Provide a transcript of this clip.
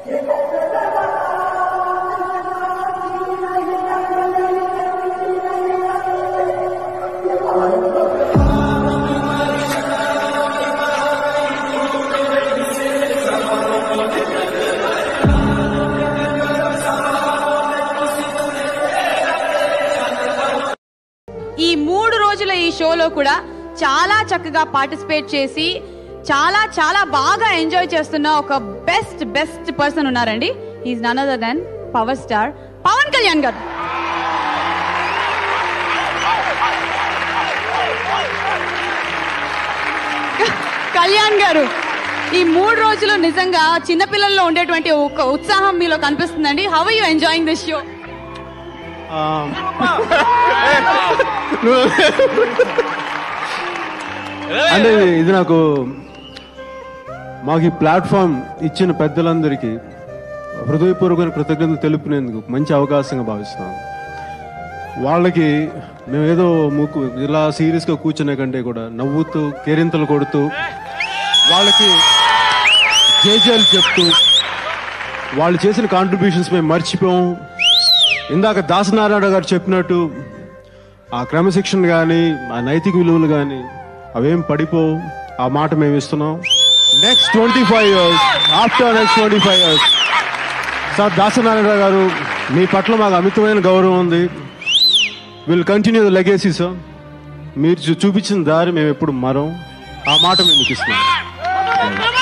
ఈ మూడు రోజుల ఈ షోలో కూడా చాలా చక్కగా పార్టిసిపేట్ చేసి చాలా చాలా బాగా ఎంజాయ్ చేస్తున్న ఒక బెస్ట్ బెస్ట్ పర్సన్ ఉన్నారండి is none other than power star Pawan Kalyan garu Kalyan గారు ఈ మూడు రోజులు నిజంగా చిన్నపిల్లల్లో ఉండేటువంటి ఒక ఉత్సాహం మీలో కనిపిస్తుందండి how you enjoying this show అంటే ఇది- ఇది నాకు మాకు ఈ ప్లాట్ఫామ్ ఇచ్చిన పెద్దలందరికీ హృదయపూర్వక కృతజ్ఞతలు తెలుపునేందుకు మంచి అవకాశంగా భావిస్తున్నాను వాళ్ళకి మేము ఏదో ముక్కు ఇలా సీరియస్గా కూర్చునే కంటే కూడా నవ్వుతూ కేరింతలు కొడుతూ వాళ్ళకి జేజేలు చెప్తూ వాళ్ళు చేసిన కాంట్రిబ్యూషన్స్ మేము మర్చిపోం ఇందాక దాసనారాయణ గారు చెప్పినట్టు ఆ క్రమశిక్షణ కానీ ఆ నైతిక విలువలు కానీ అవేం పడిపో ఆ మాట మేము ఇస్తున్నాం next twenty five years after next twenty five years sir Dasanarayana garu మీ పట్ల మాకు అమితమైన గౌరవం ఉంది will continue the legacy sir మీరు చూ- చూపించిన దారి మేము ఎప్పుడు మరం ఆ మాట మేము మీకు ఇస్తున్నాం